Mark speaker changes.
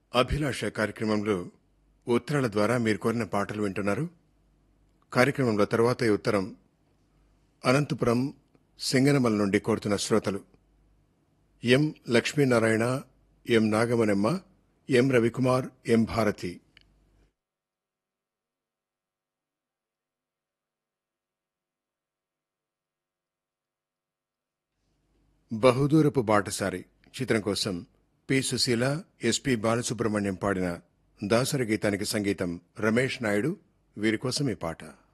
Speaker 1: అభిలాష కార్యక్రమంలో ఉత్తరాల ద్వారా మీరు కోరిన పాటలు వింటున్నారు కార్యక్రమంలో తర్వాత ఈ ఉత్తరం అనంతపురం సింగనమల నుండి కోరుతున్న శ్రోతలు ఎం లక్ష్మీనారాయణ ఎం నాగమనమ్మ ఎం రవికుమార్ ఎం భారతి బహుదూరపు బాటసారి చిత్రం కోసం పి సుశీల ఎస్పి బాలసుబ్రహ్మణ్యం పాడిన దాసరి గీతానికి సంగీతం రమేష్ నాయుడు వీరి కోసం ఈ పాట